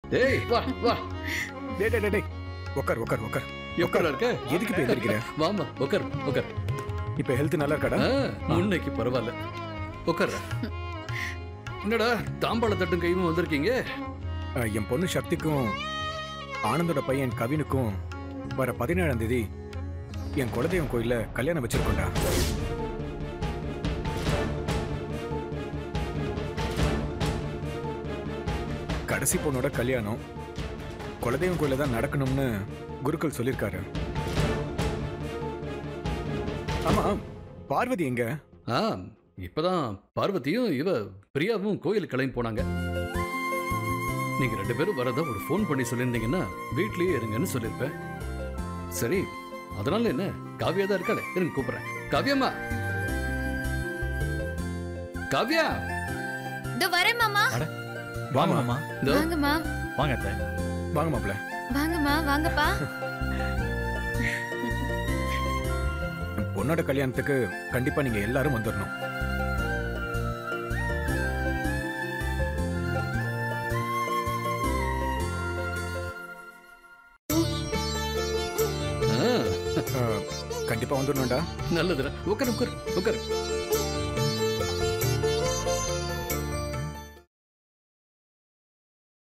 டேய் வா வா டேய் டேய், டேய் டேய் உட்கார் உட்கார் உட்கார் எப்படா இருக்க எதுக்கு இப்ப எந்திரிக்கிற வாமா உட்கார் உட்கார் இப்ப ஹெல்த் நல்லா இருக்காடா ஆ, முன்னைக்கு பரவாயில்ல உட்கார் என்னடா தாம்பாள தட்டும் கையும் வந்திருக்கீங்க ஆ, என் பொண்ணு சக்திக்கும் ஆனந்தோட பையன் கவினுக்கும் வர பதினேழாம் தேதி என் குலதெய்வம் கோயில்ல கல்யாணம் வச்சிருக்கோம்டா கடைசி பொண்ணோட கல்யாணம் குலதெய்வம் கோயில தான் நடக்கணும்னு குருக்கள் சொல்லியிருக்காரு ஆமா பார்வதி எங்க ஆ இப்பதான் பார்வதியும் இவ பிரியாவும் கோயிலுக்கு கிளம்பி போனாங்க நீங்க ரெண்டு பேரும் வரத ஒரு ஃபோன் பண்ணி சொல்லியிருந்தீங்கன்னா வீட்லயே இருங்கன்னு சொல்லியிருப்பேன் சரி அதனால என்ன காவியா தான் இருக்காளே இருங்க கூப்பிடுறேன் காவியம்மா காவியா இதோ வரேன் மாமா வாங்க வாமா. மாமா இதோ வாங்கம்மா வாங்க அத்தை வாங்க மாப்ள வாங்கம்மா வாங்கப்பா பொண்ணோட கல்யாணத்துக்கு கண்டிப்பா நீங்க எல்லாரும் வந்துடணும் ஆ, ஆ, கண்டிப்பா வந்துடணும்டா நல்லதுடா உட்காரு உட்காரு உட்காரு